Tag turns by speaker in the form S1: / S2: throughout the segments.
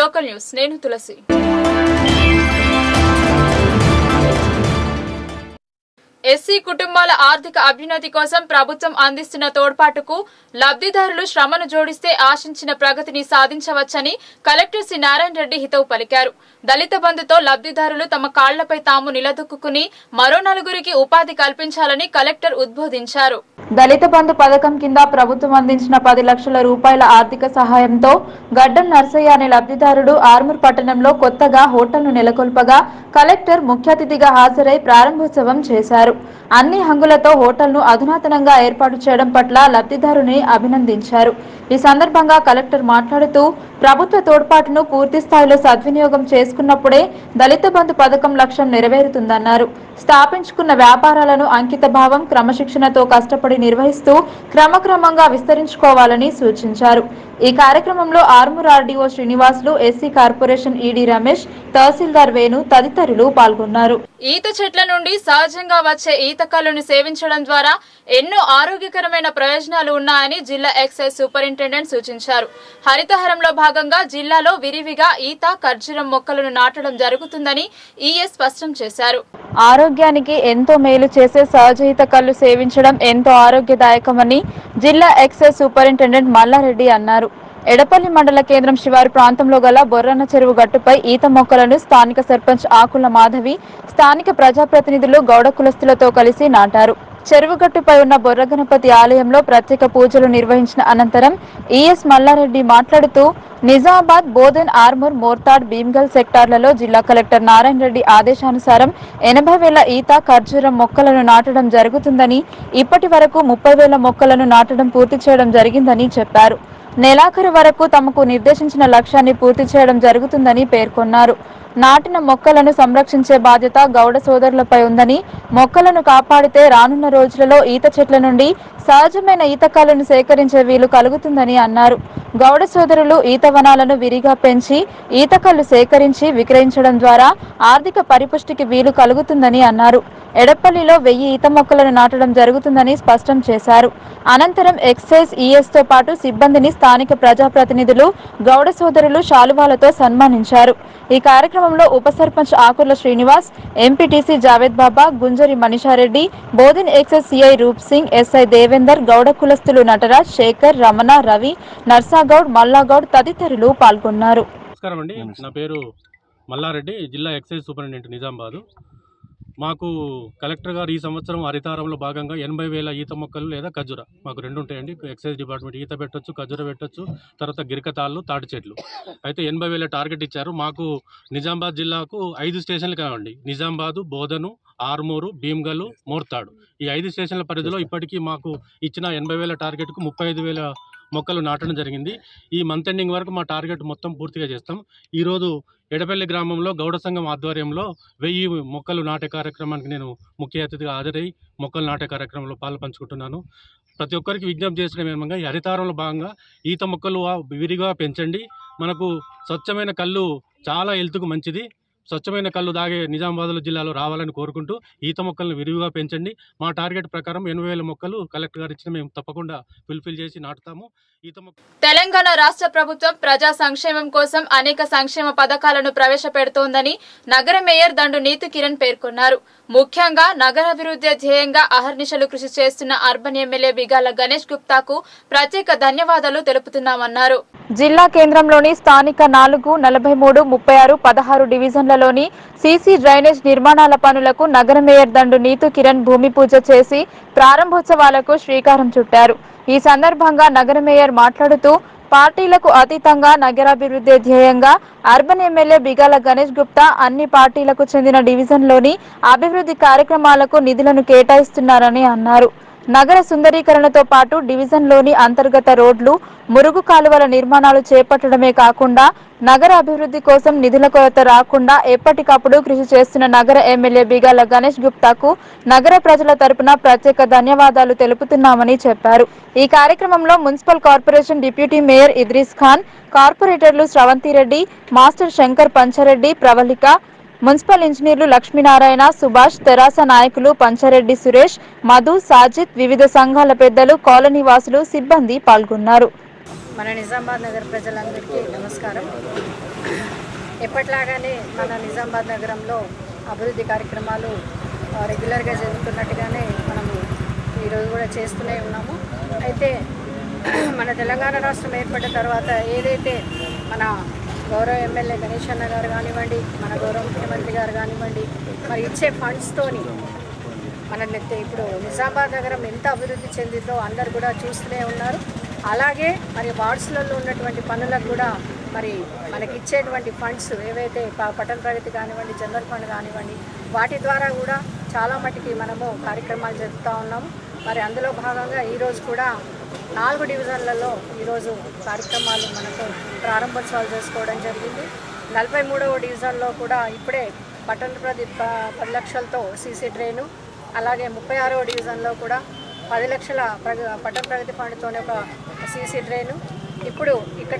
S1: local news నేను తులసి SC కుటుంబాల ఆర్థిక అభ్యున్నతి కోసం ప్రభుత్వం అందిస్తున్న తోడ్పాటుకు లబ్ధిదారులు శ్రమను జోడిస్తే ఆశించిన ప్రగతిని సాధించవచ్చని కలెక్టర్ సి నారాయణ రెడ్డి హితవు పలికారు దళిత బంధుతో లబ్ధిదారులు తమ కాళ్లపై తాము నిలదొక్కుని మరో నలుగురికి ఉపాధి కల్పించాలని కలెక్టర్ ఉద్బోధించారు దళిత బంధు పథకం కింద ప్రభుత్వం అందించిన పది లక్షల రూపాయల ఆర్థిక సహాయంతో గడ్డం నర్సయ్య అనే లబ్ధిదారుడు ఆర్మూర్ పట్టణంలో కొత్తగా హోటల్ను నెలకొల్పగా కలెక్టర్ ముఖ్య అతిథిగా హాజరై ప్రారంభోత్సవం చేశారు అన్ని హంగులతో హోటల్ను అధునాతనంగా ఏర్పాటు చేయడం పట్ల లబ్ధిదారుని అభినందించారు ఈ సందర్భంగా కలెక్టర్ మాట్లాడుతూ ప్రభుత్వ తోడ్పాటును పూర్తి స్థాయిలో సద్వినియోగం చేసుకున్నప్పుడే దళిత బంధు పథకం లక్ష్యం నెరవేరుతుందన్నారు స్థాపించుకున్న వ్యాపారాలను అంకిత భావం క్రమశిక్షణతో కష్టపడి నిర్వహిస్తూ క్రమక్రమంగా విస్తరించుకోవాలని సూచించారు ఈ కార్యక్రమంలో Armoor RDO Srinivasulu SC corporation ED Ramesh tahsildar Venu తదితరులు పాల్గొన్నారు ఈత చెట్ల నుండి సహజంగా వచ్చే ఈత కళ్ళను సేవించడం ద్వారా ఎన్నో ఆరోగ్యకరమైన ప్రయోజనాలు ఉన్నాయని జిల్లా ఎక్సైజ్ సూపరింటెండెంట్ సూచించారు హరితహారంలో భాగంగా జిల్లాలో విరివిగా ఈత ఖర్జూరం మొక్కలను నాటడం జరుగుతుందని ఈఎస్ స్పష్టం చేశారు ఆరోగ్యానికి ఎంతో మేలు చేసే సహజ ఈత కళ్ళు సేవించడం ఎంతో ఆరోగ్యదాయకమని జిల్లా ఎక్సైజ్ సూపరింటెండెంట్ మల్లారెడ్డి అన్నారు ఎడపల్లి మండల కేంద్రం శివారు ప్రాంతంలో గల బొర్రన్న చెరువు గట్టుపై ఈత మొక్కలను స్థానిక సర్పంచ్ ఆకుల మాధవి స్థానిక ప్రజాప్రతినిధులు గౌడ కులస్తులతో కలిసి నాటారు చెరువు గట్టుపై ఉన్న బొర్ర గణపతి ఆలయంలో ప్రత్యేక పూజలు నిర్వహించిన అనంతరం ఈఎస్ మల్లారెడ్డి మాట్లాడుతూ నిజామాబాద్ బోధన్ ఆర్మూర్ మోర్తాడ్ భీమ్గల్ సెక్టార్లలో జిల్లా కలెక్టర్ నారాయణ రెడ్డి ఆదేశానుసారం ఎనభై వేల ఈత ఖర్జూరం మొక్కలను నాటడం జరుగుతుందని ఇప్పటి వరకు ముప్పై వేల మొక్కలను నాటడం పూర్తి చేయడం జరిగిందని చెప్పారు నెలాఖరు వరకు తమకు నిర్దేశించిన లక్ష్యాన్ని పూర్తి చేయడం జరుగుతుందని పేర్కొన్నారు నాటిన మొక్కలను సంరక్షించే బాధ్యత గౌడ సోదరులపై ఉందని మొక్కలను కాపాడితే రానున్న రోజులలో ఈత చెట్ల నుండి సహజమైన ఈతకాలను సేకరించే వీలు కలుగుతుందని అన్నారు గౌడ సోదరులు ఈత వనాలను విరిగా పెంచి ఈతకల్లు సేకరించి విక్రయించడం ద్వారా ఆర్థిక పరిపుష్టికి వీలు కలుగుతుందని అన్నారు ఎడపల్లిలో వెయ్యి ఈత మొక్కలను నాటడం జరుగుతుందని స్పష్టం చేశారు అనంతరం ఎక్సైజ్ ఈఎస్ తో పాటు సిబ్బందిని స్థానిక ప్రజాప్రతినిధులు గౌడ సోదరులు శాలువాలతో సన్మానించారు ఈ కార్యక్రమంలో ఉప sarpanch Akurla Srinivas MPTC Javed Baba Gunjari Manisha Reddy Bodhin excise CI Roop Singh SI Devender Gouda కులస్తులు నటరాజ్ శేఖర్ రమణ రవి నర్సాగౌడ్ మల్లాగౌడ్ తదితరులు పాల్గొన్నారు
S2: నమస్కారం అండి నా పేరు మల్లారెడ్డి జిల్లా ఎక్సైజ్ సూపరింటెండెంట్ నిజామాబాదు మాకు కలెక్టర్ గారు ఈ సంవత్సరం హరితారంలో భాగంగా ఎనభై వేల ఈత మొక్కలు లేదా ఖర్జూర మాకు రెండు ఉంటాయండి ఎక్సైజ్ డిపార్ట్మెంట్ ఈత పెట్టొచ్చు ఖర్జూర పెట్టొచ్చు తర్వాత గిరికతాళ్ళు తాటి చెట్లు అయితే ఎనభై వేల టార్గెట్ ఇచ్చారు మాకు నిజామాబాద్ జిల్లాకు ఐదు స్టేషన్లు కావండి నిజామాబాదు బోధను ఆర్మూరు భీమ్గల్ మోర్తాడు ఈ ఐదు స్టేషన్ల పరిధిలో ఇప్పటికీ మాకు ఇచ్చిన ఎనభై వేల టార్గెట్కు ముప్పై ఐదు వేల మొక్కలు నాటడం జరిగింది ఈ మంత్ ఎండింగ్ వరకు మా టార్గెట్ మొత్తం పూర్తిగా చేస్తాం ఈరోజు ఎడపల్లి గ్రామంలో గౌడ సంఘం ఆధ్వర్యంలో వెయ్యి మొక్కలు నాటే కార్యక్రమానికి నేను ముఖ్య అతిథిగా హాజరై మొక్కలు నాటే కార్యక్రమంలో పాలు పంచుకుంటున్నాను ప్రతి ఒక్కరికి విజ్ఞప్తి చేసిన ఏమంగా ఈ హరితారంలో భాగంగా ఈత మొక్కలు ఆ విరిగా పెంచండి మనకు స్వచ్ఛమైన కళ్ళు చాలా హెల్త్కు మంచిది స్వచ్ఛమైన కళ్ళు దాగే నిజామాబాద్ జిల్లాలో రావాలని కోరుకుంటూ ఈత మొక్కలను విరివిగా పెంచండి మా టార్గెట్ ప్రకారం ఎనభై వేల మొక్కలు కలెక్టర్ గారు ఇచ్చిన మేము తప్పకుండా ఫుల్ఫిల్ చేసి నాటుతాము ఈత మొక్క
S1: తెలంగాణ రాష్ట్ర ప్రభుత్వం ప్రజా సంక్షేమం కోసం అనేక సంక్షేమ పథకాలను ప్రవేశపెడుతోందని నగర మేయర్ దండు నీతు కిరణ్ పేర్కొన్నారు ముఖ్యంగా నగరాభివృద్ధి ధ్యేయంగా అహర్నిశలు కృషి చేస్తున్న అర్బన్ ఎమ్మెల్యే బిగాల గణేష్ గుప్తాకు ప్రత్యేక ధన్యవాదాలు తెలుపుతున్నామన్నారు జిల్లా కేంద్రంలోని స్థానిక నాలుగు నలభై మూడు ముప్పై ఆరు పదహారు డివిజన్లలోని సీసీ డ్రైనేజ్ నిర్మాణాల పనులకు నగర మేయర్ దండు నీతు కిరణ్ భూమి పూజ చేసి ప్రారంభోత్సవాలకు శ్రీకారం చుట్టారు ఈ సందర్భంగా నగర మేయర్ మాట్లాడుతూ పార్టీలకు అతీతంగా నగరాభివృద్ధి ధ్యేయంగా అర్బన్ ఎమ్మెల్యే బిగాల గణేష్ గుప్తా అన్ని పార్టీలకు చెందిన డివిజన్లోని అభివృద్ధి కార్యక్రమాలకు నిధులను కేటాయిస్తున్నారని అన్నారు నగర సుందరీకరణతో పాటు డివిజన్లోని అంతర్గత రోడ్లు మురుగు కాలువల నిర్మాణాలు చేపట్టడమే కాకుండా నగర అభివృద్ధి కోసం నిధుల కొరత రాకుండా ఎప్పటికప్పుడు కృషి చేస్తున్న నగర ఎమ్మెల్యే బిగాల గణేష్ గుప్తాకు నగర ప్రజల తరపున ప్రత్యేక ధన్యవాదాలు తెలుపుతున్నామని చెప్పారు ఈ కార్యక్రమంలో municipal corporation deputy mayor Idris Khan కార్పొరేటర్లు స్రవంతిరెడ్డి మాస్టర్ శంకర్ పంచారెడ్డి ప్రవళిక మున్సిపల్ ఇంజనీర్లు లక్ష్మీనారాయణ సుభాష్ తెరాస నాయకులు పంచారెడ్డి సురేష్ మధు సాజిద్ వివిధ సంఘాల పెద్దలు కాలనీ వాసులు సిబ్బంది పాల్గొన్నారు
S3: మన నిజామాబాద్ నగర ప్రజలందరికీ నమస్కారం ఎప్పట్లాగానే మన నిజామాబాద్ నగరంలో అభివృద్ధి కార్యక్రమాలు ఆ, రెగ్యులర్గా జరుగుతున్నట్టుగానే మనము ఈరోజు కూడా చేస్తూనే ఉన్నాము అయితే మన తెలంగాణ రాష్ట్రం ఏర్పడిన తర్వాత ఏదైతే మన గౌరవ ఎమ్మెల్యే గణేష్ అన్న గారు కానివ్వండి మన గౌరవ ముఖ్యమంత్రి గారు కానివ్వండి మరి ఇచ్చే ఫండ్స్తోని మన నెత్తి ఇప్పుడు నిజామాబాద్ నగరం ఎంత అభివృద్ధి చెందిందో అందరు కూడా చూస్తూనే ఉన్నారు అలాగే మరి వార్డ్స్లలో ఉన్నటువంటి పనులకు కూడా మరి మనకి ఇచ్చేటువంటి ఫండ్స్ ఏవైతే ప- పట్టణ ప్రగతి కానివ్వండి జనరల్ ఫండ్ కానివ్వండి వాటి ద్వారా కూడా చాలా మటుకి మనము కార్యక్రమాలు జరుపుతూ ఉన్నాము మరి అందులో భాగంగా ఈరోజు కూడా నాలుగు డివిజన్లలో ఈరోజు కార్యక్రమాలు మనకు ప్రారంభోత్సవాలు చేసుకోవడం జరిగింది నలభై మూడవ డివిజన్లో కూడా ఇప్పుడే పట్టణ ప్రతి ప- పది లక్షలతో సీసీ డ్రైను అలాగే ముప్పై ఆరవ డివిజన్లో కూడా పది లక్షల ప్రగ పట్టణ ప్రగతి ఫండ్తోనే ఒక సీసీ డ్రైను ఇప్పుడు ఇక్కడ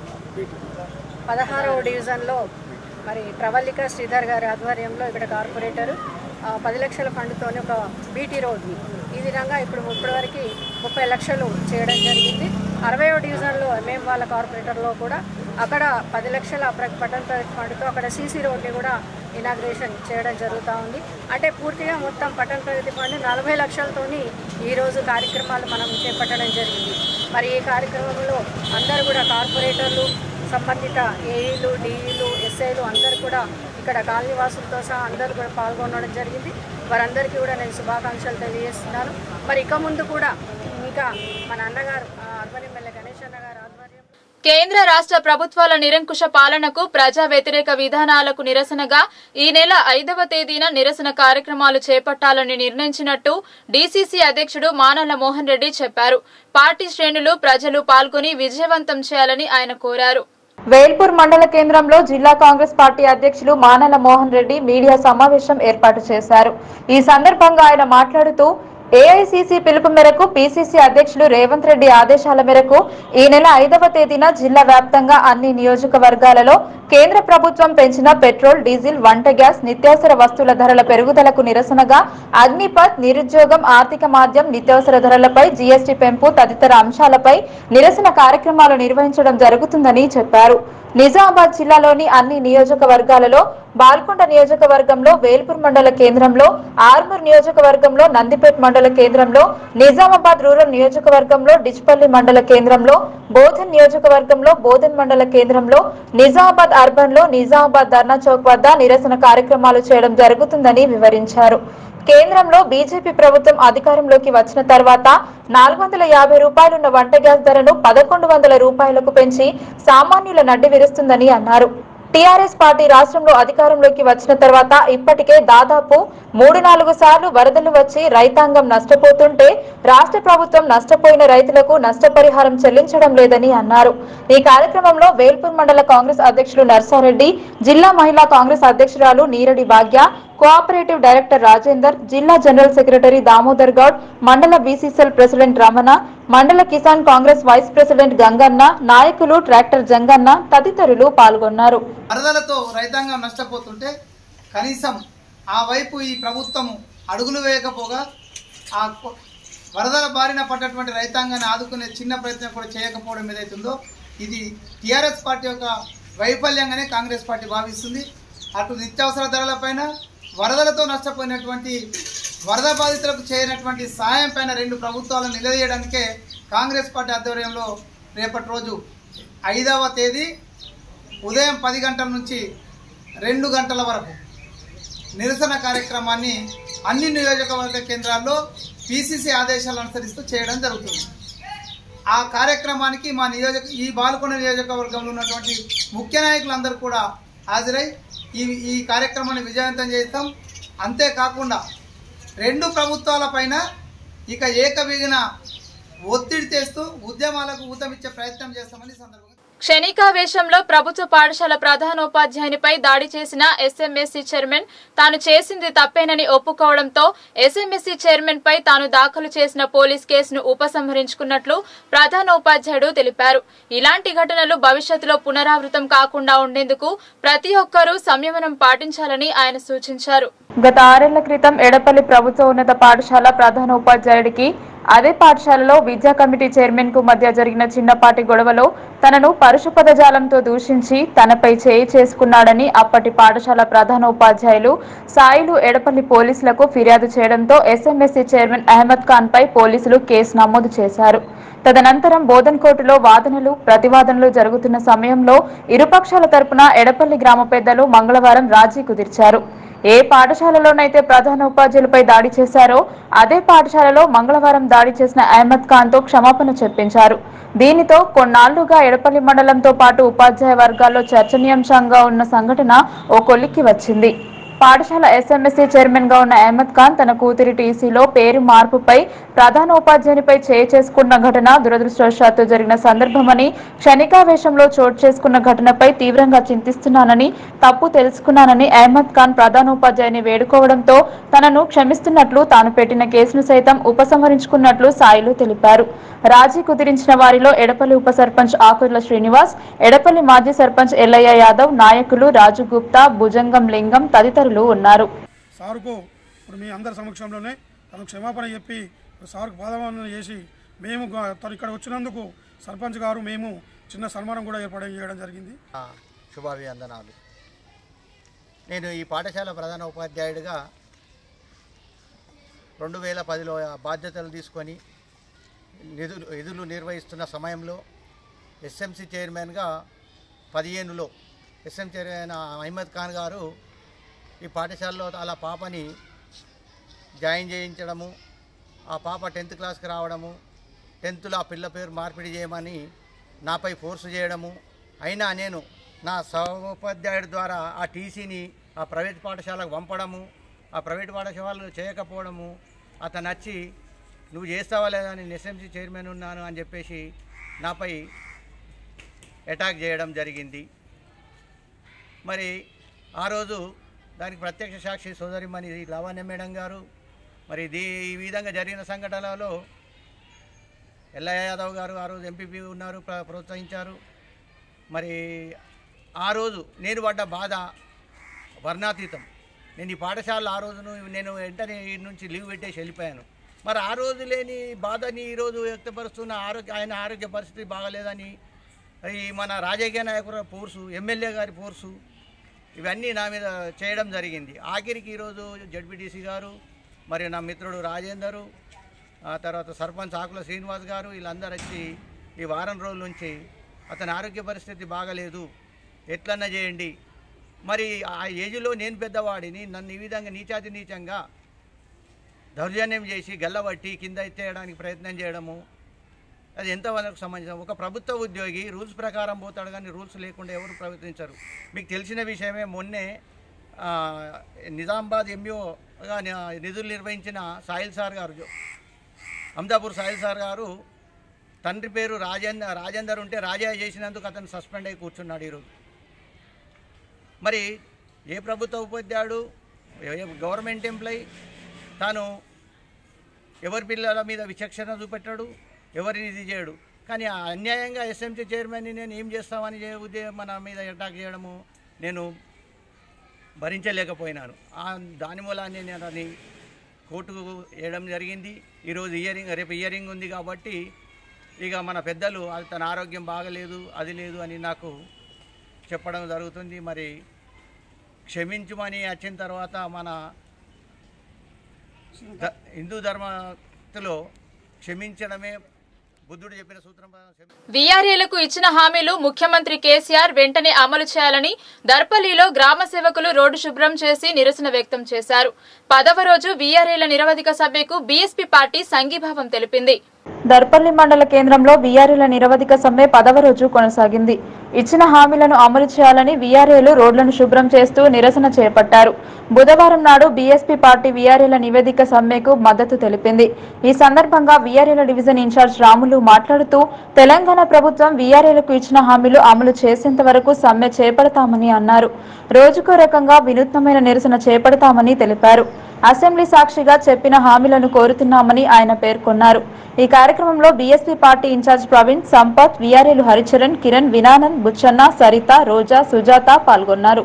S3: పదహారవ డివిజన్లో మరి ప్రవల్లిక శ్రీధర్ గారి ఆధ్వర్యంలో ఇక్కడ కార్పొరేటర్ ఆ, పది లక్షల ఫండ్తోనే ఒక బీటీ రోడ్ని ఈ విధంగా ఇప్పుడు ఇప్పటివరకు ముప్పై లక్షలు చేయడం జరిగింది అరవయో డివిజన్లో ఎంఎం వాళ్ళ కార్పొరేటర్లో కూడా అక్కడ పది లక్షల ప్ర- పట్టణ ప్రగతి ఫండ్తో అక్కడ సీసీ రోడ్ని కూడా ఇనాగ్రేషన్ చేయడం జరుగుతూ ఉంది అంటే పూర్తిగా మొత్తం పట్టణ ప్రగతి ఫండ్ నలభై లక్షలతోని ఈరోజు కార్యక్రమాలు మనం చేపట్టడం జరిగింది మరి ఈ కార్యక్రమంలో అందరూ కూడా కార్పొరేటర్లు సంబంధిత ఏఈలు డిఈలు ఎస్ఐలు అందరూ కూడా ఇక్కడ కాలనీవాసులతో సహా అందరూ కూడా పాల్గొనడం జరిగింది వారందరికీ కూడా నేను శుభాకాంక్షలు తెలియజేస్తున్నాను మరి ఇక ముందు కూడా ఇంకా మన అన్నగారు ఆ, అర్బన్ ఎమ్మెల్యే గణేష్ అన్న గారు ఆధ్వర్యంలో
S1: కేంద్ర రాష్ట్ర ప్రభుత్వాల నిరంకుశ పాలనకు ప్రజా వ్యతిరేక విధానాలకు నిరసనగా ఈ నెల ఐదవ తేదీన నిరసన కార్యక్రమాలు చేపట్టాలని నిర్ణయించినట్టు డీసీసీ అధ్యక్షుడు మానల మోహన్ రెడ్డి చెప్పారు పార్టీ శ్రేణులు ప్రజలు పాల్గొని విజయవంతం చేయాలని ఆయన కోరారు
S4: వేల్పూర్ మండల కేంద్రంలో జిల్లా కాంగ్రెస్ పార్టీ అధ్యక్షులు మానల మోహన్ రెడ్డి మీడియా సమావేశం ఏర్పాటు చేశారు ఈ సందర్భంగా ఆయన మాట్లాడుతూ ఏఐసీసీ పిలుపు మేరకు పీసీసీ అధ్యక్షులు రేవంత్ రెడ్డి ఆదేశాల మేరకు ఈ నెల ఐదవ తేదీన జిల్లా వ్యాప్తంగా అన్ని నియోజకవర్గాలలో కేంద్ర ప్రభుత్వం పెంచిన పెట్రోల్ డీజిల్ వంట గ్యాస్ నిత్యావసర వస్తువుల ధరల పెరుగుదలకు నిరసనగా అగ్నిపత్ నిరుద్యోగం ఆర్థిక మాధ్యం నిత్యావసర ధరలపై జీఎస్టీ పెంపు తదితర అంశాలపై నిరసన కార్యక్రమాలు నిర్వహించడం జరుగుతుందని చెప్పారు నిజామాబాద్ జిల్లాలోని అన్ని నియోజకవర్గాలలో బాల్కొండ నియోజకవర్గంలో వేల్పూర్ మండల కేంద్రంలో ఆర్మూర్ నియోజకవర్గంలో నందిపేట్ మండల కేంద్రంలో నిజామాబాద్ రూరల్ నియోజకవర్గంలో డిచ్పల్లి మండల కేంద్రంలో బోధన్ నియోజకవర్గంలో బోధన్ మండల కేంద్రంలో నిజామాబాద్ అర్బన్ లో నిజామాబాద్ ధర్నా చౌక్ వద్ద నిరసన కార్యక్రమాలు చేయడం జరుగుతుందని వివరించారు కేంద్రంలో బీజేపీ ప్రభుత్వం అధికారంలోకి వచ్చిన తర్వాత నాలుగు వందల యాభై రూపాయలున్న వంట గ్యాస్ ధరను పదకొండు వందల రూపాయలకు పెంచి సామాన్యుల నడ్డి విరుస్తుందని అన్నారు టీఆర్ఎస్ పార్టీ రాష్ట్రంలో అధికారంలోకి వచ్చిన తర్వాత ఇప్పటికే దాదాపు మూడు నాలుగు సార్లు వరదలు వచ్చి రైతాంగం నష్టపోతుంటే రాష్ట్ర ప్రభుత్వం నష్టపోయిన రైతులకు నష్టపరిహారం చెల్లించడం లేదని అన్నారు ఈ కార్యక్రమంలో వేల్పూర్ మండల కాంగ్రెస్ అధ్యక్షులు నర్సారెడ్డి జిల్లా మహిళా కాంగ్రెస్ అధ్యక్షురాలు నీరడి భాగ్య కోఆపరేటివ్ డైరెక్టర్ రాజేందర్ జిల్లా జనరల్ సెక్రటరీ దామోదర్ గౌడ్ మండల బీసీసీఎల్ ప్రెసిడెంట్ రమణ మండల కిసాన్ కాంగ్రెస్ వైస్ ప్రెసిడెంట్ గంగన్న నాయకులు ట్రాక్టర్ జంగన్న తదితరులు పాల్గొన్నారు
S5: వరదలతో రైతాంగం నష్టపోతుంటే కనీసం ఆ వైపు ఈ ప్రభుత్వం అడుగులు వేయకపోగా ఆ కొ- వరదల బారిన పడ్డటువంటి రైతాంగాన్ని ఆదుకునే చిన్న ప్రయత్నం కూడా చేయకపోవడం ఏదైతుందో ఇది టీఆర్ఎస్ పార్టీ యొక్క వైఫల్యంగానే కాంగ్రెస్ పార్టీ భావిస్తుంది అటు నిత్యావసర ధరలపైన వరదలతో నష్టపోయినటువంటి వరద బాధితులకు చేయనటువంటి సాయం పైన రెండు ప్రభుత్వాలను నిలదీయడానికే కాంగ్రెస్ పార్టీ ఆధ్వర్యంలో రేపటి రోజు ఐదవ తేదీ ఉదయం పది గంటల నుంచి రెండు గంటల వరకు నిరసన కార్యక్రమాన్ని అన్ని నియోజకవర్గ కేంద్రాల్లో పిసిసి ఆదేశాలు అనుసరిస్తూ చేయడం జరుగుతుంది ఆ కార్యక్రమానికి మా నియోజక ఈ బాల్కొండ నియోజకవర్గంలో ఉన్నటువంటి ముఖ్య నాయకులందరూ కూడా హాజరై ఈ ఈ కార్యక్రమాన్ని విజయవంతం చేస్తాం అంతేకాకుండా రెండు ప్రభుత్వాలపైన ఇక ఏకబిగిన ఒత్తిడి చేస్తూ ఉద్యమాలకు ఊతమిచ్చే ప్రయత్నం చేస్తామని ఈ సందర్భంగా
S1: క్షణికావేశంలో ప్రభుత్వ పాఠశాల ప్రధానోపాధ్యాయునిపై దాడి చేసిన ఎస్ఎంఎస్సీ చైర్మన్ తాను చేసింది తప్పేనని ఒప్పుకోవడంతో ఎస్ఎంఎస్సీ చైర్మన్ పై తాను దాఖలు చేసిన పోలీస్ కేసును ఉపసంహరించుకున్నట్లు ప్రధానోపాధ్యాయుడు తెలిపారు ఇలాంటి ఘటనలు భవిష్యత్తులో పునరావృతం కాకుండా ఉండేందుకు ప్రతి ఒక్కరూ సంయమనం పాటించాలని ఆయన సూచించారు
S4: గత ఆరేళ్ల క్రితం ఎడపల్లి ప్రభుత్వ ఉన్నత పాఠశాల ప్రధాన ఉపాధ్యాయుడికి అదే పాఠశాలలో విద్యా కమిటీ చైర్మన్ కు మధ్య జరిగిన చిన్నపాటి గొడవలో తనను పరుష పదజాలంతో దూషించి తనపై చేయి చేసుకున్నాడని అప్పటి పాఠశాల ప్రధానోపాధ్యాయులు సాయిలు ఎడపల్లి పోలీసులకు ఫిర్యాదు చేయడంతో ఎస్ఎంఎస్సీ చైర్మన్ అహ్మద్ ఖాన్ పై పోలీసులు కేసు నమోదు చేశారు తదనంతరం బోధన్ కోర్టులో వాదనలు ప్రతివాదనలు జరుగుతున్న సమయంలో ఇరుపక్షాల తరపున ఎడపల్లి గ్రామ పెద్దలు మంగళవారం రాజీ కుదిర్చారు ఏ పాఠశాలలోనైతే ప్రధాన ఉపాధ్యాయులపై దాడి చేశారో అదే పాఠశాలలో మంగళవారం దాడి చేసిన అహ్మద్ ఖాన్ తో క్షమాపణ చెప్పించారు దీనితో కొన్నాళ్లుగా ఎడపల్లి మండలంతో పాటు ఉపాధ్యాయ వర్గాల్లో చర్చనీయాంశంగా ఉన్న సంఘటన ఓ కొలిక్కి వచ్చింది పాఠశాల ఎస్ఎంఎస్సీ చైర్మన్ గా ఉన్న అహ్మద్ ఖాన్ తన కూతురి టీసీలో పేరు మార్పుపై ప్రధాన ఉపాధ్యాయునిపై చేయి చేసుకున్న ఘటన దురదృష్టవశాత్తు జరిగిన సందర్భమని క్షణికావేశంలో చోటు చేసుకున్న ఘటనపై తీవ్రంగా చింతిస్తున్నానని తప్పు తెలుసుకున్నానని అహ్మద్ ఖాన్ ప్రధాన ఉపాధ్యాయుని వేడుకోవడంతో తనను క్షమిస్తున్నట్లు తాను పెట్టిన కేసును సైతం ఉపసంహరించుకున్నట్లు సాయిలు తెలిపారు రాజీ కుదిరించిన వారిలో ఎడపల్లి ఉప సర్పంచ్ ఆకుర్ల శ్రీనివాస్ ఎడపల్లి మాజీ సర్పంచ్ ఎల్లయ్య యాదవ్ నాయకులు రాజు గుప్తా భుజంగం లింగం తదితరులు ఉన్నారు
S6: సార్కు ఇప్పుడు మీ అందరి సమక్షంలోనే తను క్షమాపణ చెప్పి సార్కు పాదవందన చేసి మేము గా- తను ఇక్కడ వచ్చినందుకు సర్పంచ్ గారు మేము చిన్న సన్మానం కూడా ఏర్పాటు చేయడం జరిగింది
S7: ఆ, శుభాభివందనాలు నేను ఈ పాఠశాల ప్రధాన ఉపాధ్యాయుడిగా రెండు వేల పదిలో ఆ బాధ్యతలు తీసుకొని నిధులు విధులు నిర్వహిస్తున్న సమయంలో ఎస్ఎంసి చైర్మన్గా పదిహేనులో ఎస్ఎం చైర్మన్ అహ్మద్ ఖాన్ గారు ఈ పాఠశాలలో అలా పాపని జాయిన్ చేయించడము ఆ పాప టెన్త్ క్లాస్కి రావడము టెన్త్లో ఆ పిల్ల పేరు మార్పిడి చేయమని నాపై ఫోర్స్ చేయడము అయినా నేను నా సహోపాధ్యాయుడి ద్వారా ఆ టీసీని ఆ ప్రైవేట్ పాఠశాలకు పంపడము ఆ ప్రైవేట్ పాఠశాలలు చేయకపోవడము అతను వచ్చి నువ్వు చేస్తావా లేదా నేను ఎస్ఎంసీ చైర్మన్ ఉన్నాను అని చెప్పేసి నాపై అటాక్ చేయడం జరిగింది మరి ఆ రోజు దానికి ప్రత్యక్ష సాక్షి సోదరిమణి లావణ్య మేడం గారు మరి దీ ఈ విధంగా జరిగిన సంఘటనలో ఎల్లయ్య యాదవ్ గారు ఆ రోజు ఎంపీపీ ఉన్నారు ప్ర- ప్రోత్సహించారు మరి ఆ రోజు నేను పడ్డ బాధ వర్ణాతీతం నేను ఈ పాఠశాలలో ఆ రోజును నేను వెంటనే ఈ నుంచి లీవ్ పెట్టేసి వెళ్ళిపోయాను మరి ఆ రోజు లేని బాధని ఈరోజు వ్యక్తపరుస్తున్న ఆరోగ్య ఆయన ఆరోగ్య పరిస్థితి బాగలేదని ఈ మన రాజకీయ నాయకుల ఫోర్సు ఎమ్మెల్యే గారి ఫోర్సు ఇవన్నీ నా మీద చేయడం జరిగింది ఆఖరికి ఈరోజు జడ్పీటీసీ గారు మరియు నా మిత్రుడు రాజేందరు ఆ తర్వాత సర్పంచ్ ఆకుల శ్రీనివాస్ గారు వీళ్ళందరూ వచ్చి ఈ వారం రోజుల నుంచి అతని ఆరోగ్య పరిస్థితి బాగలేదు ఎట్లన్నా చేయండి మరి ఆ ఏజ్లో నేను పెద్దవాడిని నన్ను ఈ విధంగా నీచాతి నీచంగా దౌర్జన్యం చేసి గల్లబట్టి కింద ఎత్తేయడానికి ప్రయత్నం చేయడము అది ఎంతవరకు సంబంధించిన ఒక ప్రభుత్వ ఉద్యోగి రూల్స్ ప్రకారం పోతాడు కానీ రూల్స్ లేకుండా ఎవరు ప్రవర్తించరు మీకు తెలిసిన విషయమే మొన్నే ఆ, నిజామాబాద్ ఎంఈఓగా నిధులు నిర్వహించిన సాహిల్ సార్ గారు అమదాపూర్ సాహిల్ సార్ గారు తండ్రి పేరు రాజేందర్ రాజేందర్ ఉంటే రాజయ్య చేసినందుకు అతను సస్పెండ్ అయి కూర్చున్నాడు ఈరోజు మరి ఏ ప్రభుత్వ ఉపాధ్యాయుడు ఏ గవర్నమెంట్ ఎంప్లాయీ తాను ఎవరి పిల్లల మీద విచక్షణ చూపెట్టాడు ఎవరిని ఇది చేయడు కానీ ఆ అన్యాయంగా ఎస్ఎంసీ చైర్మన్ని నేను ఏం చేస్తామని చే- ఉద్దే- మన మీద అటాక్ చేయడము నేను భరించలేకపోయినాను ఆ దాని మూలాన్ని నేను అది కోర్టుకు వేయడం జరిగింది ఈరోజు ఇయరింగ్ రేపు ఇయరింగ్ ఉంది కాబట్టి ఇక మన పెద్దలు అది తన ఆరోగ్యం బాగలేదు అది లేదు అని నాకు చెప్పడం జరుగుతుంది మరి క్షమించుమని వచ్చిన తర్వాత మన ద- హిందూ ధర్మలో క్షమించడమే బుద్ధుడు చెప్పిన సూత్రం ప్రకారం క్షమి-
S1: వీఆర్ఏలకు ఇచ్చిన హామీలు ముఖ్యమంత్రి కేసీఆర్ వెంటనే అమలు చేయాలని దర్పల్లిలో గ్రామ సేవకులు రోడ్డు శుభ్రం చేసి నిరసన వ్యక్తం చేశారు పదవ రోజు వీఆర్ఏల నిరవధిక సమ్మెకు బీఎస్పీ పార్టీ సంఘీభావం తెలిపింది
S4: దర్పల్లి మండల కేంద్రంలో వీఆర్ఏల నిరవధిక సమ్మె పదవ రోజు కొనసాగింది ఇచ్చిన హామీలను అమలు చేయాలని వీఆర్ఏలు రోడ్లను శుభ్రం చేస్తూ నిరసన చేపట్టారు బుధవారం నాడు బీఎస్పీ పార్టీ వీఆర్ఏల నివేదిక సమ్మెకు మద్దతు తెలిపింది ఈ సందర్భంగా వీఆర్ఏల డివిజన్ ఇన్ఛార్జ్ రాములు మాట్లాడుతూ తెలంగాణ ప్రభుత్వం వీఆర్ఏలకు ఇచ్చిన హామీలు అమలు చేసేంత వరకు సమ్మె చేపడతామని అన్నారు రోజుకో రకంగా వినూత్నమైన నిరసన చేపడతామని తెలిపారు అసెంబ్లీ సాక్షిగా చెప్పిన హామీలను కోరుతున్నామని ఆయన పేర్కొన్నారు ఈ కార్యక్రమంలో BSP party in charge Praveen Sampath వీఆర్ఏలు హరిచరణ్ కిరణ్ వినానంద్ బుచ్చన్న సరిత రోజా సుజాత పాల్గొన్నారు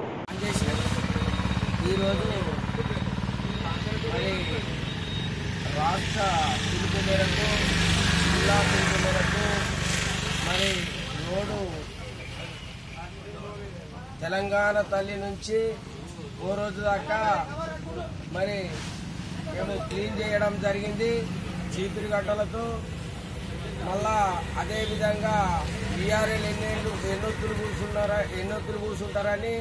S8: ఈరోజు మరి రాష్ట్ర పిలుపు పిలుపు మేరకు జిల్లా పిలుపు మేరకు మరి రోడ్డు తెలంగాణ తల్లి నుంచి ఓ రోజు దాకా మరి మేము క్లీన్ చేయడం జరిగింది చీపురు గడ్డలతో మళ్ళా అదే విధంగా బీఆర్ఎల్ ఎన్నేళ్ళు ఎన్నొత్తులు కూర్చున్నారా ఎన్నొత్తులు కూర్చుంటారని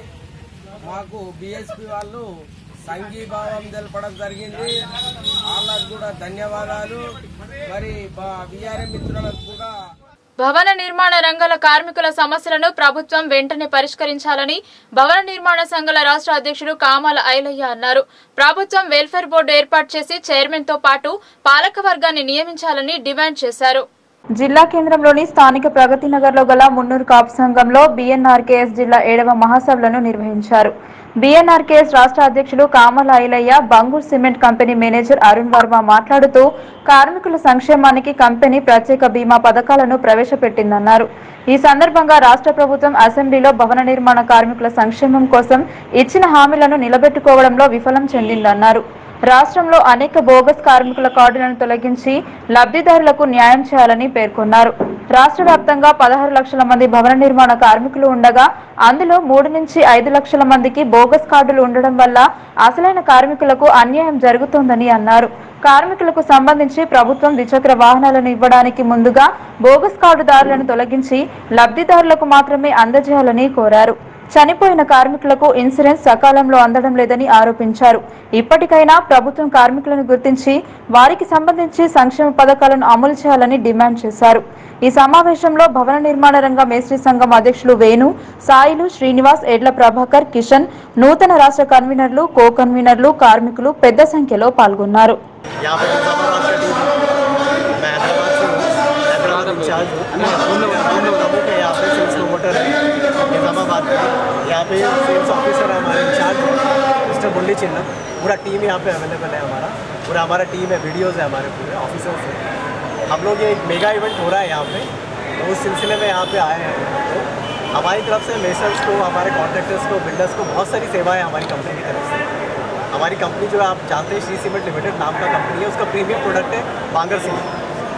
S8: మాకు బీఎస్పీ వాళ్ళు సంఘీభావం తెలపడం జరిగింది వాళ్ళకు కూడా ధన్యవాదాలు మరి బీఆర్ఎం మిత్రులకు కూడా
S1: భవన నిర్మాణ రంగాల కార్మికుల సమస్యలను ప్రభుత్వం వెంటనే పరిష్కరించాలని భవన నిర్మాణ సంఘాల రాష్ట్ర అధ్యక్షుడు కామాల ఐలయ్య అన్నారు ప్రభుత్వం వెల్ఫేర్ బోర్డు ఏర్పాటు చేసి చైర్మన్ తో పాటు పాలక వర్గాన్ని నియమించాలని డిమాండ్ చేశారు
S4: జిల్లా కేంద్రంలోని స్థానిక ప్రగతి నగర్లో గల మున్నూరు కాపు సంఘంలో బీఎన్ఆర్కేఎస్ జిల్లా ఏడవ మహాసభలను నిర్వహించారు బీఎన్ఆర్కేఎస్ రాష్ట్ర అధ్యక్షులు Kamala Ailayya Bangur cement company manager Arun Varma మాట్లాడుతూ కార్మికుల సంక్షేమానికి కంపెనీ ప్రత్యేక బీమా పథకాలను ప్రవేశపెట్టిందన్నారు ఈ సందర్భంగా రాష్ట్ర ప్రభుత్వం అసెంబ్లీలో భవన నిర్మాణ కార్మికుల సంక్షేమం కోసం ఇచ్చిన హామీలను నిలబెట్టుకోవడంలో విఫలం చెందిందన్నారు రాష్ట్రంలో అనేక బోగస్ కార్మికుల కార్డులను తొలగించి లబ్ధిదారులకు న్యాయం చేయాలని పేర్కొన్నారు రాష్ట్ర వ్యాప్తంగా పదహారు లక్షల మంది భవన నిర్మాణ కార్మికులు ఉండగా అందులో మూడు నుంచి ఐదు లక్షల మందికి బోగస్ కార్డులు ఉండడం వల్ల అసలైన కార్మికులకు అన్యాయం జరుగుతోందని అన్నారు కార్మికులకు సంబంధించి ప్రభుత్వం ద్విచక్ర వాహనాలను ఇవ్వడానికి ముందుగా బోగస్ కార్డుదారులను తొలగించి లబ్ధిదారులకు మాత్రమే అందజేయాలని కోరారు చనిపోయిన కార్మికులకు ఇన్సూరెన్స్ సకాలంలో అందడం లేదని ఆరోపించారు ఇప్పటికైనా ప్రభుత్వం కార్మికులను గుర్తించి వారికి సంబంధించి సంక్షేమ పథకాలను అమలు చేయాలని డిమాండ్ చేశారు ఈ సమావేశంలో భవన నిర్మాణ రంగ మేస్త్రి సంఘం అధ్యక్షులు వేణు సాయిలు శ్రీనివాస్ ఎడ్ల ప్రభాకర్ కిషన్ నూతన రాష్ట్ర కన్వీనర్లు కో కన్వీనర్లు కార్మికులు పెద్ద సంఖ్యలో పాల్గొన్నారు
S9: यहाँ पे निजामाबाद का टीम मैं हैदराबाद से हूँ हैदराबाद इंचार्ज हूँ दोनों लोगों के यहाँ पे सेल्स प्रोमोटर है निजामाबाद का यहाँ पे सेल्स ऑफिसर है हमारे इंचार्ज मिस्टर मुरली चिन्ना पूरा टीम यहाँ पे अवेलेबल है हमारा पूरा हमारा टीम है वीडियोज़ है हमारे पूरे ऑफिसर्स हैं हम लोग ये एक मेगा इवेंट हो रहा है यहाँ पे तो उस सिलसिले में यहाँ पे आए हैं तो हमारी तरफ से मेसर्स को हमारे कॉन्ट्रैक्टर्स को बिल्डर्स को बहुत सारी सेवाएं हमारी कंपनी की तरफ से हमारी कंपनी जो है आप जानते हैं श्री सीमेंट लिमिटेड नाम का कंपनी है उसका प्रीमियम प्रोडक्ट है बांगर सीमेंट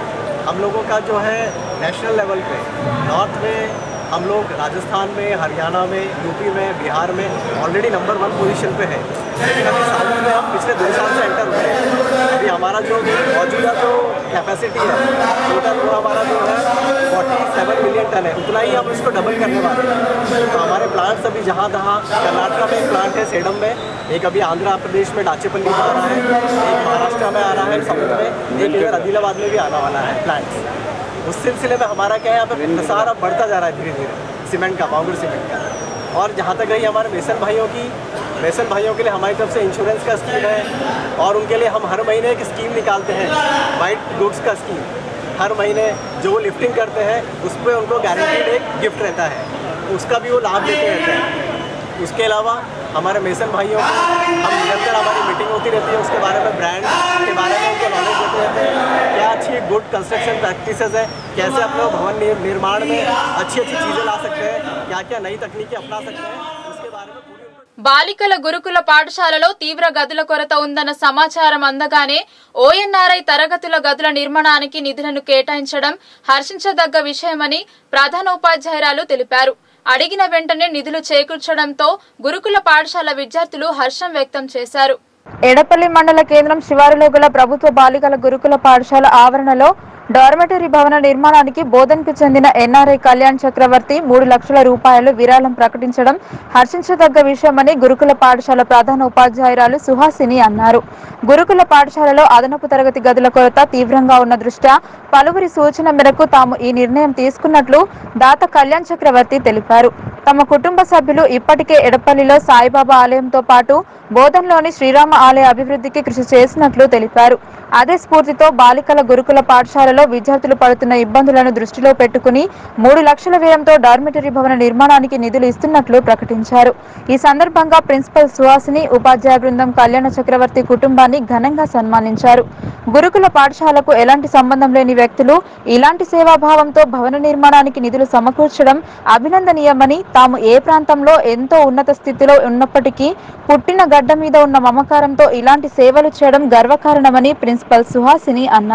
S9: हम लोगों का जो है नेशनल लेवल पे नॉर्थ में हम लोग राजस्थान में हरियाणा में यूपी में बिहार में ऑलरेडी नंबर वन पोजीशन पे है लेकिन अभी साउथ में हम पिछले दो साल से एंटर हुए हैं अभी हमारा जो मौजूदा जो कैपेसिटी है टोटल वो हमारा जो है फोर्टी सेवन मिलियन टन है उतना ही हम इसको डबल करने वाले हैं तो हमारे प्लांट्स अभी जहाँ तहाँ कर्नाटका में एक प्लांट है सेडम में एक अभी आंध्र प्रदेश में डाचेपल्ली में आ रहा है एक महाराष्ट्र में आ रहा है साउथ में एक इधर आदिलाबाद में भी आने वाला है प्लांट्स उस सिलसिले में हमारा क्या है यहाँ पे प्रसार अब बढ़ता जा रहा है धीरे धीरे सीमेंट का बांगुर सीमेंट का और जहाँ तक रही हमारे मेसन भाइयों की मेसन भाइयों के लिए हमारी तरफ से इंश्योरेंस का स्कीम है और उनके लिए हम हर महीने एक स्कीम निकालते हैं वाइट गुड्स का स्कीम हर महीने जो वो लिफ्टिंग करते हैं उस पर उनको गारंटीड एक गिफ्ट रहता है उसका भी वो लाभ लेते रहते हैं उसके अलावा हमारे मेसन भाइयों को हम निरंतर हमारी मीटिंग होती रहती है उसके बारे में ब्रांड के बारे में उनको नॉलेज देते रहते हैं क्या अच्छी गुड कंस्ट्रक्शन प्रैक्टिसेस है कैसे अपने भवन निर- निर्माण में अच्छी अच्छी चीज़ें ला सकते हैं क्या क्या नई तकनीकें अपना सकते हैं उसके बारे में पूरी उनको
S1: బాలికల గురుకుల పాఠశాలలో తీవ్ర గదుల కొరత ఉందన్న సమాచారం అందగానే ఓఎన్ఆర్ఐ తరగతుల గదుల నిర్మాణానికి నిధులను కేటాయించడం హర్షించదగ్గ విషయమని ప్రధానోపాధ్యాయురాలు తెలిపారు అడిగిన వెంటనే నిధులు చేకూర్చడంతో గురుకుల పాఠశాల విద్యార్థులు హర్షం వ్యక్తం చేశారు
S4: ఎడపల్లి మండల కేంద్రం శివారులో గల ప్రభుత్వ బాలికల గురుకుల పాఠశాల ఆవరణలో డార్మెటరీ భవన నిర్మాణానికి బోధన్కు చెందిన ఎన్ఆర్ఐ కళ్యాణ్ చక్రవర్తి మూడు లక్షల రూపాయలు విరాళం ప్రకటించడం హర్షించదగ్గ విషయమని గురుకుల పాఠశాల ప్రధాన ఉపాధ్యాయురాలు సుహాసిని అన్నారు గురుకుల పాఠశాలలో అదనపు తరగతి గదుల కొరత తీవ్రంగా ఉన్న దృష్ట్యా పలువురి సూచన మేరకు తాము ఈ నిర్ణయం తీసుకున్నట్లు దాత కళ్యాణ్ చక్రవర్తి తెలిపారు తమ కుటుంబ సభ్యులు ఇప్పటికే ఎడపల్లిలో సాయిబాబా ఆలయంతో పాటు బోధన్లోని శ్రీరామ ఆలయ అభివృద్ధికి కృషి చేసినట్లు తెలిపారు అదే స్ఫూర్తితో బాలికల గురుకుల పాఠశాలలో విద్యార్థులు పడుతున్న ఇబ్బందులను దృష్టిలో పెట్టుకుని మూడు లక్షల వ్యయంతో డార్మిటరీ భవన నిర్మాణానికి నిధులు ఇస్తున్నట్లు ప్రకటించారు ఈ సందర్భంగా ప్రిన్సిపల్ సుహాసిని ఉపాధ్యాయ బృందం కళ్యాణ చక్రవర్తి కుటుంబాన్ని ఘనంగా సన్మానించారు గురుకుల పాఠశాలకు ఎలాంటి సంబంధం లేని వ్యక్తులు ఇలాంటి సేవాభావంతో భవన నిర్మాణానికి నిధులు సమకూర్చడం అభినందనీయమని తాము ఏ ప్రాంతంలో ఎంతో ఉన్నత స్థితిలో ఉన్నప్పటికీ పుట్టిన గడ్డ మీద ఉన్న మమకారంతో ఇలాంటి సేవలు చేయడం గర్వకారణమని ప్రిన్సిపల్ సుహాసిని అన్నారు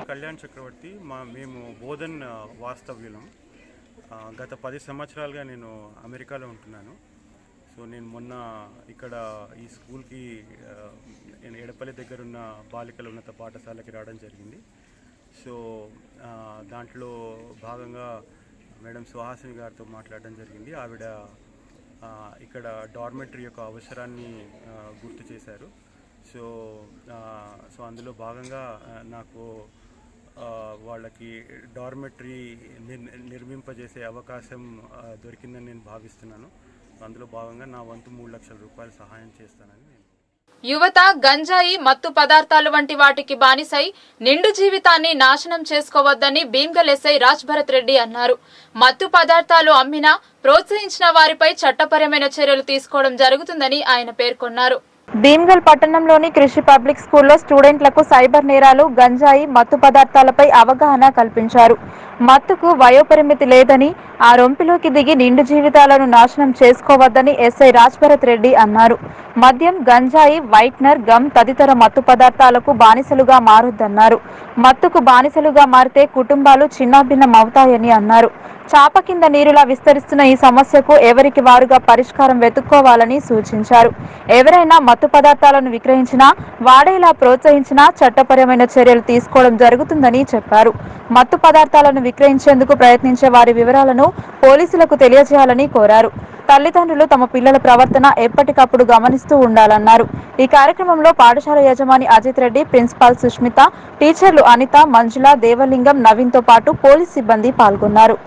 S10: కళ్యాణ్ చక్రవర్తి మా మేము బోధన్ ఆ, వాస్తవ్యులం ఆ, గత పది సంవత్సరాలుగా నేను అమెరికాలో ఉంటున్నాను సో నేను మొన్న ఇక్కడ ఈ స్కూల్కి ఆ, నేను ఎడపల్లి దగ్గర ఉన్న బాలికల ఉన్నత పాఠశాలకి రావడం జరిగింది సో ఆ, దాంట్లో భాగంగా మేడం సుహాసిని గారితో మాట్లాడడం జరిగింది ఆవిడ ఆ, ఇక్కడ డార్మెటరీ యొక్క అవసరాన్ని ఆ, గుర్తు చేశారు సో ఆ, సో అందులో భాగంగా ఆ, నాకు ఆ, వాళ్ళకి డార్మెటరీ నిర్ నిర్మింపజేసే అవకాశం ఆ, దొరికిందని నేను భావిస్తున్నాను అందులో భాగంగా నా వంతు మూడు లక్షల రూపాయలు సహాయం చేస్తానని నేను
S1: యువత గంజాయి మత్తు పదార్థాలు వంటి వాటికి బానిసై నిండు జీవితాన్ని నాశనం చేసుకోవద్దని భీమ్గల్ ఎస్ఐ రాజ్ భరత్ రెడ్డి అన్నారు మత్తు పదార్థాలు అమ్మినా ప్రోత్సహించిన వారిపై చట్టపరమైన చర్యలు తీసుకోవడం జరుగుతుందని ఆయన పేర్కొన్నారు
S4: భీమ్గల్ పట్టణంలోని కృషి పబ్లిక్ స్కూల్లో స్టూడెంట్లకు సైబర్ నేరాలు గంజాయి మత్తు పదార్థాలపై అవగాహన కల్పించారు మత్తుకు వయోపరిమితి లేదని ఆ రొంపిలోకి దిగి నిండు జీవితాలను నాశనం చేసుకోవద్దని ఎస్ఐ రాజ్భరత్ రెడ్డి అన్నారు మద్యం గంజాయి వైట్నర్ గమ్ తదితర మత్తు పదార్థాలకు బానిసలుగా మారొద్దన్నారు మత్తుకు బానిసలుగా మారితే కుటుంబాలు చిన్నాభిన్నమవుతాయని అన్నారు చాప కింద నీరులా విస్తరిస్తున్న ఈ సమస్యకు ఎవరికి వారుగా పరిష్కారం వెతుక్కోవాలని సూచించారు ఎవరైనా మత్తు పదార్థాలను విక్రయించినా వాడేలా ప్రోత్సహించినా చట్టపరమైన చర్యలు తీసుకోవడం జరుగుతుందని చెప్పారు మత్తు పదార్థాలను విక్రయించేందుకు ప్రయత్నించే వారి వివరాలను పోలీసులకు తెలియజేయాలని కోరారు తల్లిదండ్రులు తమ పిల్లల ప్రవర్తన ఎప్పటికప్పుడు గమనిస్తూ ఉండాలన్నారు ఈ కార్యక్రమంలో పాఠశాల యజమాని అజిత్ రెడ్డి ప్రిన్సిపాల్ సుష్మిత టీచర్లు అనిత మంజుల దేవలింగం నవీన్తో పాటు పోలీస్ సిబ్బంది పాల్గొన్నారు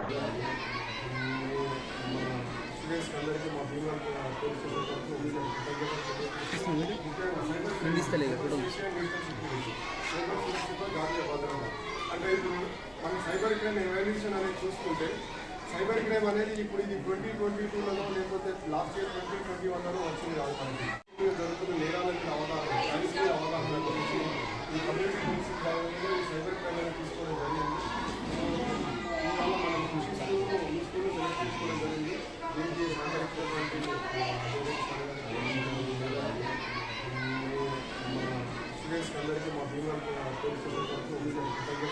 S11: అంటే ఇప్పుడు మన సైబర్ క్రైమ్ ఎవాల్యూషన్ అనేది చూసుకుంటే సైబర్ క్రైమ్ అనేది ఇప్పుడు ఇది ట్వంటీ ట్వంటీ టూలలో లేకపోతే లాస్ట్ ఇయర్ ట్వంటీ ట్వంటీ వన్లలో వచ్చింది కాదు మనకి ఇప్పుడు జరుగుతున్న నేరాల మీద అవగాహన క్రైమ్స్ మీద అవగాహన గురించి ఈ కమ్యూనిటీ పోలీసింగ్ భాగంగా ఈ సైబర్ క్రైమ్ అనేది తీసుకోవడం జరిగింది సో దీనివల్ల మనం కృషి స్కూల్ ఈ స్కూల్ సెలెక్ట్ చేసుకోవడం జరిగింది దీనికి సహకరించినటువంటి స్టూడెంట్స్ అందరికీ మా భీమా పోలీసుల తరఫున ముందుగా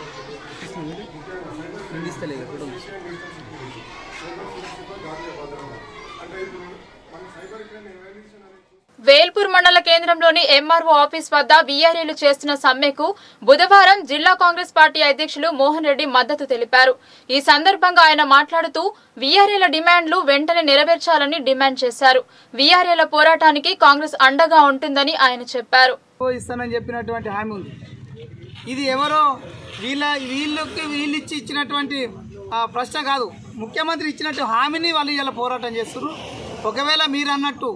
S11: అంటే ఇప్పుడు మన సైబర్ క్రైమ్ ఎవాల్యూషన్ అనేది
S1: వేల్పూర్ మండల కేంద్రంలోని ఎంఆర్ఓ ఆఫీస్ వద్ద వీఆర్ఏలు చేస్తున్న సమ్మెకు బుధవారం జిల్లా కాంగ్రెస్ పార్టీ అధ్యక్షులు మోహన్ రెడ్డి మద్దతు తెలిపారు ఈ సందర్భంగా ఆయన మాట్లాడుతూ వీఆర్ఏల డిమాండ్లు వెంటనే నెరవేర్చాలని డిమాండ్ చేశారు వీఆర్ఏల పోరాటానికి కాంగ్రెస్ అండగా ఉంటుందని ఆయన చెప్పారు
S5: ఇస్తానని చెప్పినటువంటి హామీ ఉంది ఇది ఎవరో వీళ్ళ వీళ్ళకి వీళ్ళు ఇచ్చి ఇచ్చినటువంటి ఆ, ప్రశ్న కాదు ముఖ్యమంత్రి ఇచ్చినట్టు హామీని వాళ్ళు ఇలా పోరాటం చేస్తున్నారు ఒకవేళ మీరు అన్నట్టు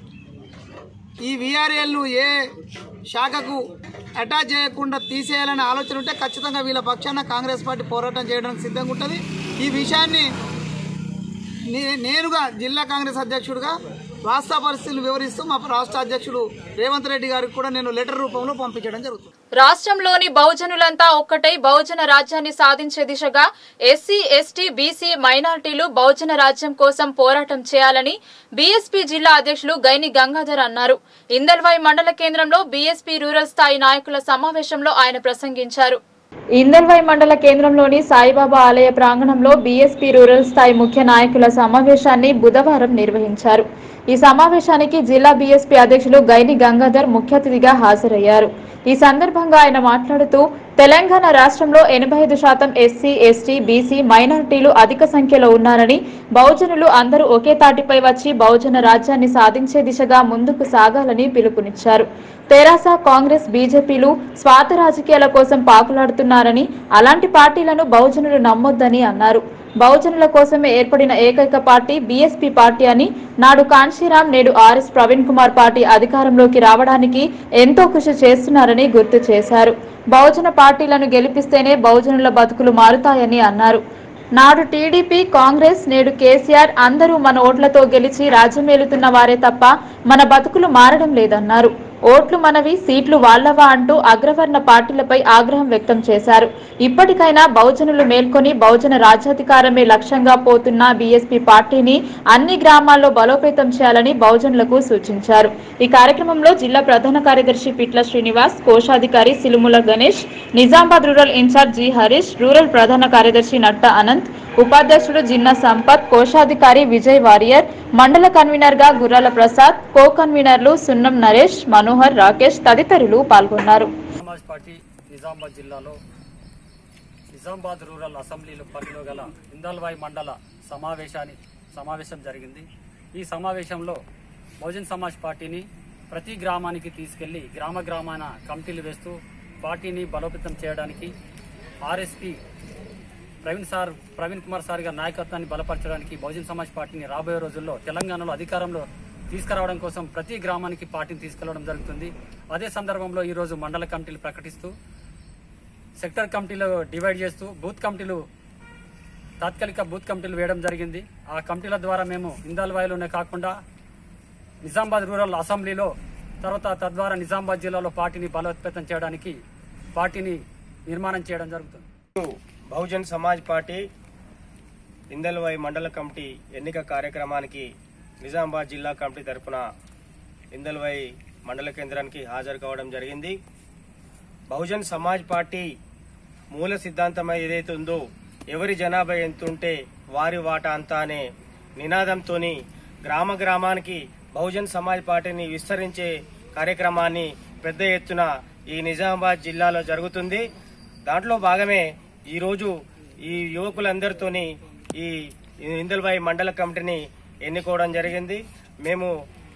S5: ఈ వీఆర్ఎల్ను ఏ శాఖకు అటాచ్ చేయకుండా తీసేయాలనే ఆలోచన ఉంటే ఖచ్చితంగా వీళ్ళ పక్షాన కాంగ్రెస్ పార్టీ పోరాటం చేయడానికి సిద్ధంగా ఉంటుంది ఈ విషయాన్ని నే- నేనుగా జిల్లా కాంగ్రెస్ అధ్యక్షుడిగా వాస్తవ పరిస్థితులు వివరిస్తూ మా రాష్ట్ర అధ్యక్షుడు రేవంత్ రెడ్డి గారికి కూడా నేను లెటర్ రూపంలో పంపించడం జరుగుతుంది
S1: రాష్ట్రంలోని బహుజనులంతా ఒక్కటై బహుజన రాజ్యాన్ని సాధించే దిశగా ఎస్సీ ఎస్టీ బీసీ మైనార్టీలు బహుజన రాజ్యం కోసం పోరాటం చేయాలని బీఎస్పీ జిల్లా అధ్యక్షులు గైని గంగాధర్ అన్నారు ఇందల్వాయి మండల కేంద్రంలో బీఎస్పీ రూరల్ స్థాయి నాయకుల సమావేశంలో ఆయన ప్రసంగించారు
S4: ఇందల్వై మండల కేంద్రంలోని సాయిబాబా ఆలయ ప్రాంగణంలో బీఎస్పీ రూరల్ స్థాయి ముఖ్య నాయకుల సమావేశాన్ని బుధవారం నిర్వహించారు ఈ సమావేశానికి జిల్లా బీఎస్పీ అధ్యక్షులు గైని గంగాధర్ ముఖ్య అతిథిగా హాజరయ్యారు ఈ సందర్భంగా ఆయన మాట్లాడుతూ తెలంగాణ రాష్ట్రంలో ఎనభై ఐదు శాతం ఎస్సీ ఎస్టీ బీసీ మైనారిటీలు అధిక సంఖ్యలో ఉన్నారని బహుజనులు అందరూ ఒకే తాటిపై వచ్చి బహుజన రాజ్యాన్ని సాధించే దిశగా ముందుకు సాగాలని పిలుపునిచ్చారు తెరాస కాంగ్రెస్ బీజేపీలు స్వార్థ రాజకీయాల కోసం పాకులాడుతున్నారని అలాంటి పార్టీలను బహుజనులు నమ్మొద్దని అన్నారు బహుజనుల కోసమే ఏర్పడిన ఏకైక పార్టీ బీఎస్పీ పార్టీ అని నాడు కాంశీరాం నేడు ఆర్ఎస్ ప్రవీణ్ కుమార్ పార్టీ అధికారంలోకి రావడానికి ఎంతో కృషి చేస్తున్నారని గుర్తు చేశారు బహుజన పార్టీలను గెలిపిస్తేనే బహుజనుల బతుకులు మారుతాయని అన్నారు నాడు టీడీపీ కాంగ్రెస్ నేడు కేసీఆర్ అందరూ మన ఓట్లతో గెలిచి రాజ్యమేలుతున్న వారే తప్ప మన బతుకులు మారడం లేదన్నారు ఓట్లు మనవి సీట్లు వాళ్లవా అంటూ అగ్రవర్ణ పార్టీలపై ఆగ్రహం వ్యక్తం చేశారు ఇప్పటికైనా బహుజనులు మేల్కొని బహుజన రాజ్యాధికారమే లక్ష్యంగా పోతున్న బీఎస్పీ పార్టీని అన్ని గ్రామాల్లో బలోపేతం చేయాలని బహుజనులకు సూచించారు ఈ కార్యక్రమంలో జిల్లా ప్రధాన కార్యదర్శి పిట్ల శ్రీనివాస్ కోశాధికారి Silumula Ganesh Nizamabad rural in charge G Harish rural ప్రధాన కార్యదర్శి నట్ట అనంత్ ఉపాధ్యక్షుడు జిన్నా సంపత్ కోశాధికారి విజయ్ వారియర్ మండల కన్వీనర్ గా గుర్రాల ప్రసాద్ కో కన్వీనర్లు సున్నం నరేష్ మనోహర్ రాకేష్ తదితరులు పాల్గొన్నారు
S12: సమాజ్ పార్టీ నిజామాబాద్ జిల్లాలో నిజామాబాద్ రూరల్ అసెంబ్లీలో పరిధిలో గల ఇందల్వాయి మండల సమావేశాన్ని సమావేశం జరిగింది ఈ సమావేశంలో బహుజన్ సమాజ్ పార్టీని ప్రతి గ్రామానికి తీసుకెళ్లి గ్రామ గ్రామాన కమిటీలు వేస్తూ పార్టీని బలోపేతం చేయడానికి RSP Praveen sir Praveen Kumar sir గారి నాయకత్వాన్ని బలపరచడానికి బహుజన్ సమాజ్ పార్టీని రాబోయే రోజుల్లో తెలంగాణలో అధికారంలో తీసుకురావడం కోసం ప్రతి గ్రామానికి పార్టీని తీసుకెళ్లడం జరుగుతుంది అదే సందర్భంలో ఈ రోజు మండల కమిటీలు ప్రకటిస్తూ సెక్టర్ కమిటీలు డివైడ్ చేస్తూ బూత్ కమిటీలు తాత్కాలిక బూత్ కమిటీలు వేయడం జరిగింది ఆ కమిటీల ద్వారా మేము ఇందాల్వాయిలోనే కాకుండా నిజామాబాద్ రూరల్ అసెంబ్లీలో తర్వాత తద్వారా నిజామాబాద్ జిల్లాలో పార్టీని బలోపేతం చేయడానికి పార్టీని నిర్మాణం చేయడం జరుగుతుంది
S13: బహుజన్ సమాజ్ పార్టీ ఇందల్వాయి మండల కమిటీ ఎన్నిక కార్యక్రమానికి నిజామాబాద్ జిల్లా కమిటీ తరఫున ఇందల్వాయి మండల కేంద్రానికి హాజరు కావడం జరిగింది బహుజన్ సమాజ్ పార్టీ మూల సిద్ధాంతం ఏదైతే ఉందో ఎవరి జనాభా ఎంత ఉంటే వారి వాటా అంతా అనే నినాదంతో గ్రామ గ్రామానికి బహుజన్ సమాజ్ పార్టీని విస్తరించే కార్యక్రమాన్ని పెద్ద ఎత్తున ఈ నిజామాబాద్ జిల్లాలో జరుగుతుంది దాంట్లో భాగమే ఈరోజు ఈ యువకులందరితోని ఈ ఇందల్బాయి మండల కమిటీని ఎన్నుకోవడం జరిగింది మేము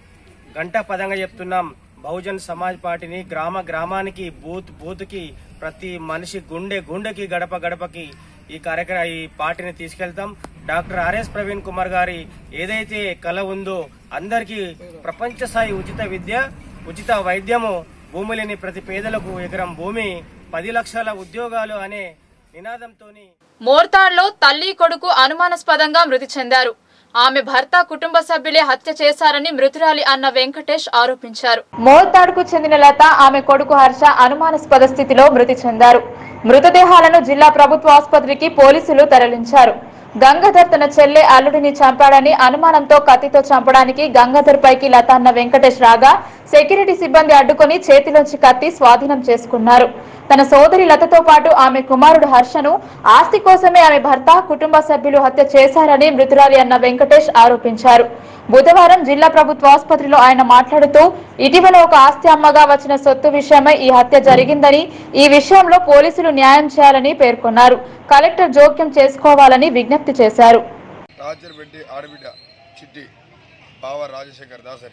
S13: గంట పదంగా చెప్తున్నాం బహుజన్ సమాజ్ పార్టీని గ్రామ గ్రామానికి బూత్ బూత్కి ప్రతి మనిషి గుండె గుండెకి గడప గడపకి ఈ కార్యక్రమ ఈ పార్టీని తీసుకెళ్తాం డాక్టర్ ఆర్ఎస్ ప్రవీణ్ కుమార్ గారి ఏదైతే కళ ఉందో అందరికీ ప్రపంచ స్థాయి ఉచిత విద్య ఉచిత వైద్యము భూమి లేని ప్రతి పేదలకు ఎకరం భూమి పది లక్షల ఉద్యోగాలు అనే నినాదంతోని
S1: మోర్తాడ్లో తల్లి కొడుకు అనుమానాస్పదంగా మృతి చెందారు ఆమె భర్త కుటుంబ సభ్యులే హత్య చేశారని మృతురాలి అన్న వెంకటేష్ ఆరోపించారు
S4: మోర్తాడుకు చెందిన లత ఆమె కొడుకు హర్ష అనుమానాస్పద స్థితిలో మృతి చెందారు మృతదేహాలను జిల్లా ప్రభుత్వ ఆసుపత్రికి పోలీసులు తరలించారు గంగాధర్ తన చెల్లె అల్లుడిని చంపాడని అనుమానంతో కత్తితో చంపడానికి గంగాధర్ పైకి లత అన్న వెంకటేష్ రాగా సెక్యూరిటీ సిబ్బంది అడ్డుకొని చేతిలోంచి కత్తి స్వాధీనం చేసుకున్నారు తన సోదరి లతతో పాటు ఆమె కుమారుడు హర్షను ఆస్తి కోసమే ఆమె భర్త కుటుంబ సభ్యులు హత్య చేశారని మృతురాలి అన్న వెంకటేష్ ఆరోపించారు బుధవారం జిల్లా ప్రభుత్వ ఆసుపత్రిలో ఆయన మాట్లాడుతూ ఇటీవల ఒక ఆస్తి అమ్మగా వచ్చిన సొత్తు విషయమై ఈ హత్య జరిగిందని ఈ విషయంలో పోలీసులు న్యాయం చేయాలని పేర్కొన్నారు కలెక్టర్ జోక్యం చేసుకోవాలని విజ్ఞప్తి చేశారు
S11: టార్చర్ పెట్టి ఆడబిడ్డ చిట్టి బావ రాజశేఖర్ దాసరి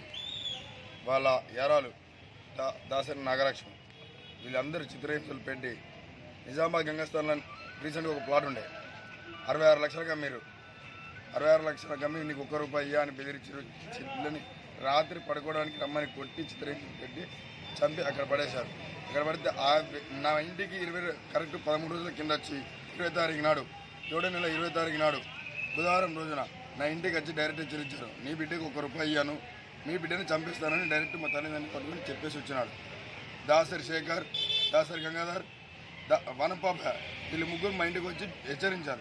S11: వాళ్ళ యారాలు దా దాసరి నాగలక్ష్మి వీళ్ళందరూ చిత్రహింసలు పెట్టి నిజామాబాద్ గంగాస్థాన్లో రీసెంట్గా ఒక ప్లాట్ ఉండే అరవై ఆరు లక్షలుగా మీరు అరవై ఆరు లక్షల గమ్మి నీకు ఒక్క రూపాయి ఇయ్య అని బెదిరించారు చిల్లని రాత్రి పడుకోవడానికి రమ్మని కొట్టి చిత్రహింసలు పెట్టి చంపి అక్కడ పడేశారు అక్కడ పడితే ఆ నా ఇంటికి ఇరవై కరెక్ట్ పదమూడు రోజుల కింద వచ్చి ఇరవై తారీఖు నాడు ఏడో నెల ఇరవై తారీఖు నాడు బుధవారం రోజున నా ఇంటికి వచ్చి డైరెక్ట్ హెచ్చరించారు నీ బిడ్డకి ఒక రూపాయి ఇయ్యాను మీ బిడ్డని చంపిస్తానని డైరెక్ట్ మా తల్లిదండ్రులు పట్టుకుని చెప్పేసి వచ్చినాడు దాసరి శేఖర్ దాసరి గంగాధర్ దా వనపాప వీళ్ళు ముగ్గురు మా ఇంటికి వచ్చి హెచ్చరించారు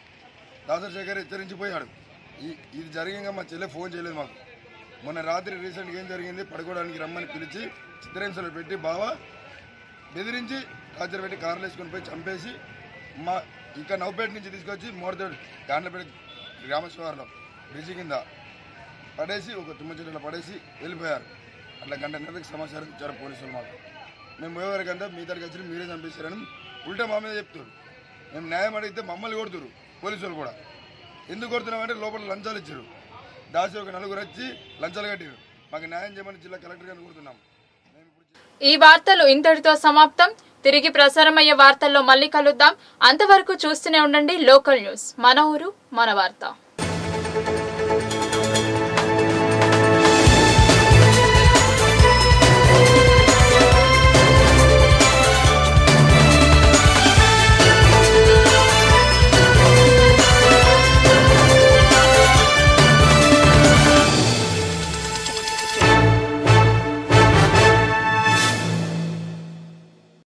S11: దాసరి శేఖర్ హెచ్చరించిపోయాడు ఈ ఇది జరిగాక మా చెల్లె ఫోన్ చేయలేదు మాకు మొన్న రాత్రి రీసెంట్గా ఏం జరిగింది పడుకోవడానికి రమ్మని పిలిచి చిత్రహింసలు పెట్టి బావ బెదిరించి టార్చర్ పెట్టి కార్లు వేసుకొని పోయి చంపేసి మా ఇంకా నవ్వుపేట నుంచి తీసుకొచ్చి మోడతోడు గాండ్లపేట గ్రామశివారులో బ్రిడ్జి కింద పడేసి ఒక తుమ్మ చెట్టులో పడేసి వెళ్ళిపోయారు అట్లా గంట నెలకి సమాచారం ఇచ్చారు పోలీసులు మాకు మేము పోయేవరకంతా మీ దగ్గరికి వచ్చి మీరే చంపేశారని ఉల్టా మా మీద చెప్తారు మేము న్యాయం అడిగితే మమ్మల్ని కొడుతురు పోలీసులు కూడా ఎందుకు కొడుతున్నామంటే లోపల లంచాలు ఇచ్చారు దాసి ఒక నలుగురు వచ్చి లంచాలు కట్టారు మాకు న్యాయం చేయమని జిల్లా కలెక్టర్ గారిని కోరుతున్నాం
S1: ఈ వార్తలు ఇంతటితో సమాప్తం తిరిగి ప్రసారమయ్యే వార్తల్లో మళ్ళీ కలుద్దాం అంతవరకు చూస్తూనే ఉండండి లోకల్ న్యూస్ మన ఊరు మన వార్త